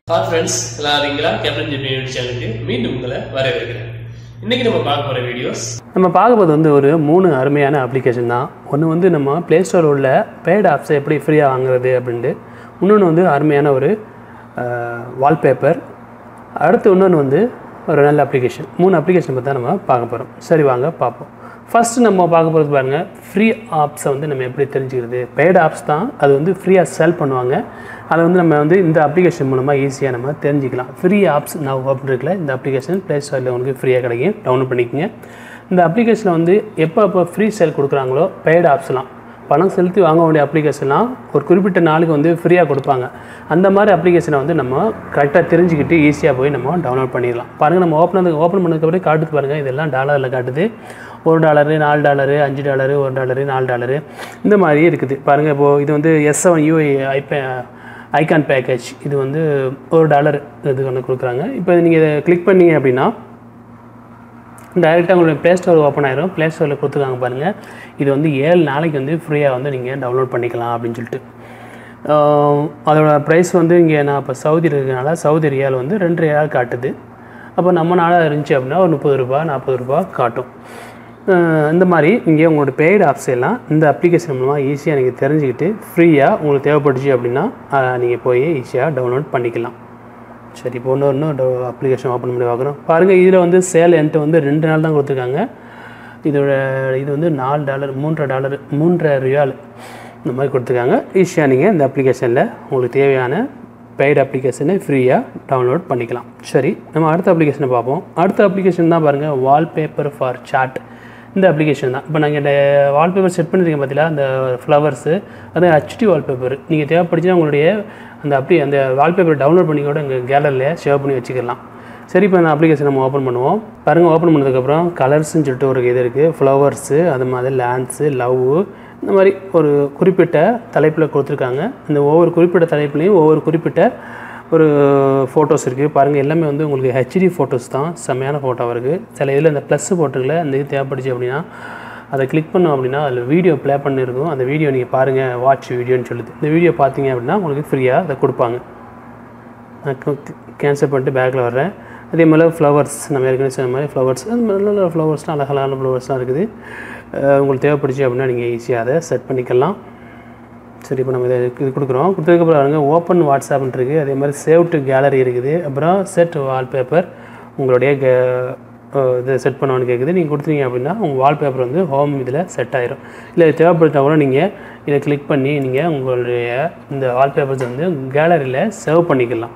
hi friends எல்லாம் இருக்கீங்களா captain GB YouTube சேனலுக்கு மீண்டும் உங்களை வரவேற்கிறேன் இன்னைக்கு நம்ம பார்க்க போகிற வீடியோஸ் நம்ம பார்க்கும்போது வந்து ஒரு மூணு அருமையான அப்ளிகேஷன் தான் ஒன்று வந்து நம்ம ப்ளே ஸ்டோரில் உள்ள பெய்டு ஆப்ஸை எப்படி ஃப்ரீயாக வாங்குறது அப்படின்ட்டு இன்னொன்று வந்து அருமையான ஒரு வால்பேப்பர் அடுத்து இன்னொன்று வந்து ஒரு நல்ல அப்ளிகேஷன் மூணு அப்ளிகேஷன் பற்றி தான் நம்ம பார்க்க போகிறோம் சரி வாங்க பார்ப்போம் ஃபஸ்ட்டு நம்ம பார்க்க போகிறது பாருங்கள் ஃப்ரீ ஆப்ஸை வந்து நம்ம எப்படி தெரிஞ்சுக்கிறது பெய்டு ஆப்ஸ் தான் அது வந்து ஃப்ரீயாக செல் பண்ணுவாங்க அதை வந்து நம்ம வந்து இந்த அப்ளிகேஷன் மூலமாக ஈஸியாக நம்ம தெரிஞ்சுக்கலாம் ஃப்ரீ ஆப்ஸ் நான் அப்படின்னு இருக்குல்ல இந்த அப்ளிகேஷன் ப்ளே ஸ்டோரில் உங்களுக்கு ஃப்ரீயாக கிடைக்கும் டவுன்லோட் பண்ணிக்கோங்க இந்த அப்ளிகேஷனில் வந்து எப்போ எப்போ ஃப்ரீ சேல் கொடுக்குறாங்களோ பெய்டு ஆப்ஸ்லாம் பணம் செலுத்தி வாங்க வேண்டிய அப்ளிகேஷன்லாம் ஒரு குறிப்பிட்ட நாளுக்கு வந்து ஃப்ரீயாக கொடுப்பாங்க அந்த மாதிரி அப்ளிகேஷனை வந்து நம்ம கரெக்டாக தெரிஞ்சுக்கிட்டு ஈஸியாக போய் நம்ம டவுன்லோட் பண்ணிடலாம் பாருங்கள் நம்ம ஓப்பன் பண்ணதுக்கு ஓப்பன் பண்ணதுக்கப்புறம் காட்டுது பாருங்கள் இதெல்லாம் டாலரில் காட்டுது ஒரு டாலரு நாலு டாலரு அஞ்சு டாலரு ஒரு டாலரு நாலு டாலரு இந்த மாதிரி இருக்குது பாருங்கள் இப்போது இது வந்து எஸ் செவன் யூஐ ஐபே ஐகான் பேக்கேஜ் இது வந்து ஒரு டாலர் இது ஒன்று கொடுக்குறாங்க இப்போ நீங்கள் இதை கிளிக் பண்ணீங்க அப்படின்னா டைரெக்டாக உங்களுக்கு ப்ளே ஸ்டோர் ஓப்பன் ஆயிரும் ப்ளே ஸ்டோரில் கொடுத்துருக்காங்க பாருங்கள் இது வந்து ஏழு நாளைக்கு வந்து ஃப்ரீயாக வந்து நீங்கள் டவுன்லோட் பண்ணிக்கலாம் அப்படின்னு சொல்லிட்டு ஆஹ் அதோட ப்ரைஸ் வந்து இங்கே நான் இப்போ சவுதி இருக்கிறதுனால சவுதி ரியால் வந்து ரெண்டு ரியால் காட்டுது அப்போ நம்ம நாளாக இருந்துச்சு அப்படின்னா ஒரு முப்பது ரூபா நாற்பது ரூபா காட்டும் ஆஹ் இந்த மாதிரி இங்கே உங்களோட பெய்டு ஆப்ஸ் எல்லாம் இந்த அப்ளிகேஷன் மூலமாக ஈஸியாக நீங்கள் தெரிஞ்சுக்கிட்டு ஃப்ரீயாக உங்களுக்கு தேவைப்பட்டுச்சு அப்படின்னா நீங்கள் போய் ஈஸியாக டவுன்லோட் பண்ணிக்கலாம் சரி இப்போ ஒன்று இன்னும் அப்ளிகேஷன் ஓப்பன் பண்ணி பார்க்குறோம் பாருங்கள் இதில் வந்து சேல் என்கிட்ட வந்து ரெண்டு நாள் தான் கொடுத்துருக்காங்க இதோட இது வந்து நாலு டாலர் மூன்றரை டாலர் மூன்றரை ரியால் இந்த மாதிரி கொடுத்துருக்காங்க ஈஸியாக நீங்கள் இந்த அப்ளிகேஷனில் உங்களுக்கு தேவையான பெய்டு அப்ளிகேஷனை ஃப்ரீயாக டவுன்லோட் பண்ணிக்கலாம் சரி நம்ம அடுத்த அப்ளிகேஷனை பார்ப்போம் அடுத்த அப்ளிகேஷன் தான் பாருங்கள் வால்பேப்பர் ஃபார் சாட் இந்த அப்ளிகேஷன் தான் இப்போ நாங்கள் இந்த வால்பேப்பர் செட் பண்ணியிருக்கேன் பார்த்தீங்களா அந்த ஃப்ளவர்ஸு அது ஹெச்டி வால்பேப்பர் நீங்கள் தேவைப்படுச்சுன்னா உங்களுடைய அந்த அப்படி அந்த வால்பேப்பர் டவுன்லோட் பண்ணி கூட எங்கள் கேலரியில் சேவ் பண்ணி வச்சுக்கலாம் சரி இப்போ அந்த அப்ளிகேஷன் நம்ம ஓப்பன் பண்ணுவோம் பாருங்கள் ஓப்பன் பண்ணதுக்கப்புறம் கலர்ஸ்னு சொல்லிட்டு ஒரு இது இருக்குது ஃப்ளவர்ஸு அது மாதிரி லேண்ட்ஸு லவ் இந்த மாதிரி ஒரு குறிப்பிட்ட தலைப்பில் கொடுத்துருக்காங்க இந்த ஒவ்வொரு குறிப்பிட்ட தலைப்புலேயும் ஒவ்வொரு குறிப்பிட்ட ஒரு ஃபோட்டோஸ் இருக்குது பாருங்கள் எல்லாமே வந்து உங்களுக்கு ஹெச்டி ஃபோட்டோஸ் தான் செம்மையான ஃபோட்டோவாக இருக்குது சில இதில் இந்த ப்ளஸ் போட்டுக்கல அந்த இது தேவைப்படுச்சு அப்படின்னா அதை கிளிக் பண்ணோம் அப்படின்னா அதில் வீடியோ ப்ளே பண்ணியிருக்கும் அந்த வீடியோ நீங்கள் பாருங்கள் வாட்ச் வீடியோன்னு சொல்லுது இந்த வீடியோ பார்த்தீங்க அப்படின்னா உங்களுக்கு ஃப்ரீயாக அதை கொடுப்பாங்க நான் கேன்சல் பண்ணிட்டு பேக்கில் வர்றேன் அதே மாதிரி ஃப்ளவர்ஸ் நம்ம ஏற்கனவே சொன்ன மாதிரி ஃப்ளவர்ஸ் அது மாதிரி நல்ல ஃப்ளவர்ஸ்லாம் அழகழகான ஃப்ளவர்ஸ்லாம் இருக்குது அஹ் உங்களுக்கு தேவைப்படுச்சு அப்படின்னா நீங்கள் ஈஸியாக அதை செட் பண்ணிக்கலாம் சரி இப்போ நம்ம இதை இது கொடுக்குறோம் கொடுத்ததுக்கப்புறம் பாருங்க ஓப்பன் வாட்ஸ்அப்னு இருக்குது அதே மாதிரி சேவ் டு கேலரி இருக்குது அப்புறம் செட் வால்பேப்பர் உங்களுடைய கே இது செட் பண்ணணும்னு கேட்குது நீங்கள் கொடுத்தீங்க அப்படின்னா உங்கள் வால்பேப்பர் வந்து ஹோம் இதில் செட் ஆயிரும் இல்லை இது தேவைப்பட்டா கூட நீங்கள் இதை கிளிக் பண்ணி நீங்கள் உங்களுடைய இந்த வால்பேப்பர்ஸ் வந்து கேலரியில் சேவ் பண்ணிக்கலாம்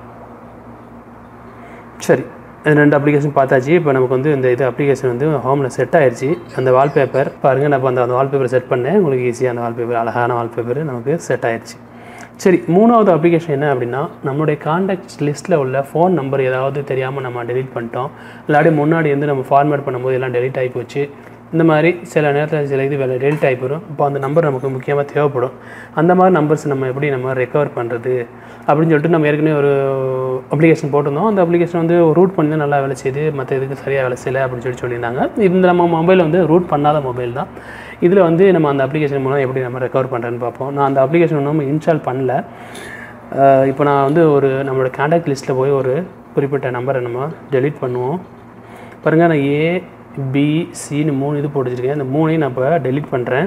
சரி இது ரெண்டு அப்ளிகேஷன் பார்த்தாச்சு இப்போ நமக்கு வந்து இந்த இது அப்ளிகேஷன் வந்து ஹோமில் செட் ஆயிடுச்சு அந்த வால்பேப்பர் பாருங்கள் நான் இப்போ அந்த அந்த வால்பேப்பர் செட் பண்ணேன் உங்களுக்கு ஈஸியாக அந்த வால்பேப்பர் அழகான வால்பேப்பர் நமக்கு செட் ஆயிடுச்சு சரி மூணாவது அப்ளிகேஷன் என்ன அப்படின்னா நம்மளுடைய காண்டாக்ட் லிஸ்ட்டில் உள்ள ஃபோன் நம்பர் ஏதாவது தெரியாமல் நம்ம டெலீட் பண்ணிட்டோம் இல்லாட்டி முன்னாடி வந்து நம்ம ஃபார்மேட் பண்ணும்போது எல்லாம் டெலீட் ஆகி போச்சு இந்த மாதிரி சில நேரத்தில் சில இது வேலை டெலிட் ஆகி போயிடும் இப்போ அந்த நம்பர் நமக்கு முக்கியமாக தேவைப்படும் அந்த மாதிரி நம்பர்ஸ் நம்ம எப்படி நம்ம ரெக்கவர் பண்ணுறது அப்படின்னு சொல்லிட்டு நம்ம ஏற்கனவே ஒரு அப்ளிகேஷன் போட்டிருந்தோம் அந்த அப்ளிகேஷன் வந்து ரூட் பண்ணி தான் நல்லா வேலை செய்யுது மற்ற இதுக்கு சரியாக வேலை செய்யலை அப்படின்னு சொல்லி சொல்லியிருந்தாங்க இந்த நம்ம மொபைல் வந்து ரூட் பண்ணாத மொபைல் தான் இதில் வந்து நம்ம அந்த அப்ளிகேஷன் மூலம் எப்படி நம்ம ரெக்கவர் பண்ணுறேன்னு பார்ப்போம் நான் அந்த அப்ளிகேஷன் நம்ம இன்ஸ்டால் பண்ணல அஹ் இப்போ நான் வந்து ஒரு நம்மளோட காண்டாக்ட் லிஸ்ட்டில் போய் ஒரு குறிப்பிட்ட நம்பரை நம்ம டெலீட் பண்ணுவோம் பாருங்கள் நான் ஏ பி சின்னு மூணு இது போட்டு வச்சிருக்கேன் இந்த மூணையும் நான் இப்போ டெலீட் பண்ணுறேன்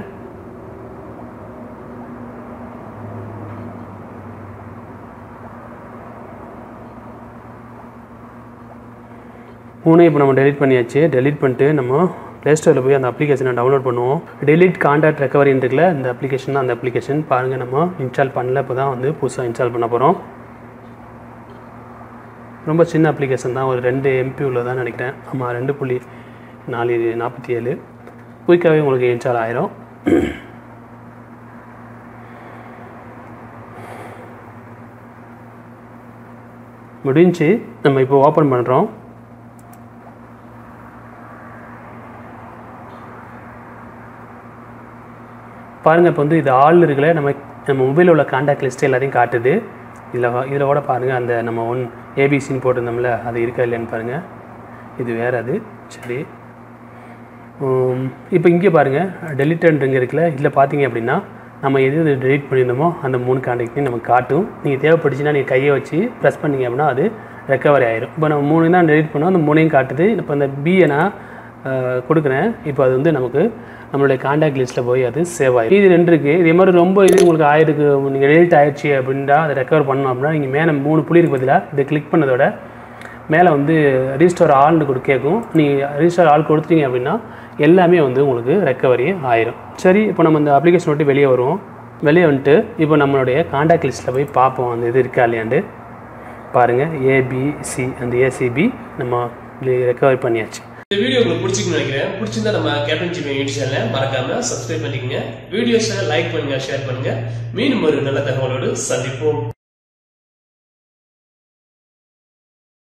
மூணையும் இப்போ நம்ம டெலீட் பண்ணியாச்சு டெலீட் பண்ணிட்டு நம்ம ப்ளே ஸ்டோரில் போய் அந்த அப்ளிகேஷனை டவுன்லோட் பண்ணுவோம் டெலீட் காண்டாக்ட் ரெக்கவரின்னு இருக்குல்ல இந்த அப்ளிகேஷன் தான் அந்த அப்ளிகேஷன் பாருங்கள் நம்ம இன்ஸ்டால் பண்ணல இப்போ தான் வந்து புதுசாக இன்ஸ்டால் பண்ண போகிறோம் ரொம்ப சின்ன அப்ளிகேஷன் தான் ஒரு ரெண்டு எம்பி உள்ளதான் நினைக்கிறேன் ஆமாம் ரெண்டு புள்ளி நாலு நாற்பத்தி ஏழு குயிக்காகவே உங்களுக்கு இன்ஸ்டால் ஆயிரும் முடிஞ்சு நம்ம இப்போ ஓப்பன் பண்ணுறோம் பாருங்கள் இப்போ வந்து இது ஆள் இருக்குல்ல நம்ம நம்ம மொபைலில் உள்ள காண்டாக்ட் லிஸ்ட் எல்லாத்தையும் காட்டுது இதில் இதில் கூட பாருங்கள் அந்த நம்ம ஒன் ஏபிசின்னு போட்டிருந்தோம்ல அது இருக்கா இல்லைன்னு பாருங்கள் இது வேறு அது சரி இப்போ இங்கே பாருங்கள் டெலிட்டன்ட் இங்கே இருக்குல்ல இதில் பார்த்தீங்க அப்படின்னா நம்ம எது எது டெலீட் பண்ணியிருந்தோமோ அந்த மூணு காண்டாக்டையும் நமக்கு காட்டும் நீங்கள் தேவைப்பட்டுச்சுன்னா நீங்கள் கையை வச்சு ப்ரெஸ் பண்ணீங்க அப்படின்னா அது ரெக்கவரி ஆயிரும் இப்போ நம்ம மூணு தான் டெலீட் பண்ணோம் அந்த மூணையும் காட்டுது இப்போ அந்த பியை நான் அஹ், கொடுக்குறேன் இப்போ அது வந்து நமக்கு நம்மளுடைய காண்டாக்ட் லிஸ்ட்டில் போய் அது சேவ் ஆயிடும் இது ரெண்டு இருக்குது இதே மாதிரி ரொம்ப இது உங்களுக்கு ஆயிருக்கு நீங்கள் டெலிட் ஆயிடுச்சு அப்படின்னா அதை ரெக்கவர் பண்ணணும் அப்படின்னா நீங்கள் மேலே மூணு புள்ளி இருக்கு பதிலாக இதை கிளிக் பண்ணதோட மேலே வந்து ரிஜிஸ்டர் ஆல்னு கொடு கேட்கும் நீங்கள் ரிஜிஸ்டர் ஆல் கொடுத்தீங்க அப்படின்னா எல்லாமே வந்து உங்களுக்கு ரெக்கவரி ஆயிரும் சரி இப்போ நம்ம இந்த அப்ளிகேஷன் விட்டு வெளியே வருவோம் வெளியே வந்துட்டு இப்போ நம்மளுடைய காண்டாக்ட் லிஸ்ட்டில் போய் பார்ப்போம் அந்த இது இருக்கா இல்லையாண்டு பாருங்கள் ஏபிசி அந்த ஏசிபி நம்ம ரெக்கவரி பண்ணியாச்சு இந்த வீடியோ உங்களுக்கு பிடிச்சிக்கணும்னு நினைக்கிறேன் பிடிச்சிருந்தா நம்ம கேப்டன் ஜிபி யூடியூப் சேனலை மறக்காம சப்ஸ்கிரைப் பண்ணிக்கங்க வீடியோஸை லைக் பண்ணுங்க ஷேர் பண்ணுங்க மீண்டும் ஒரு நல்ல தகவலோடு சந்திப்போம்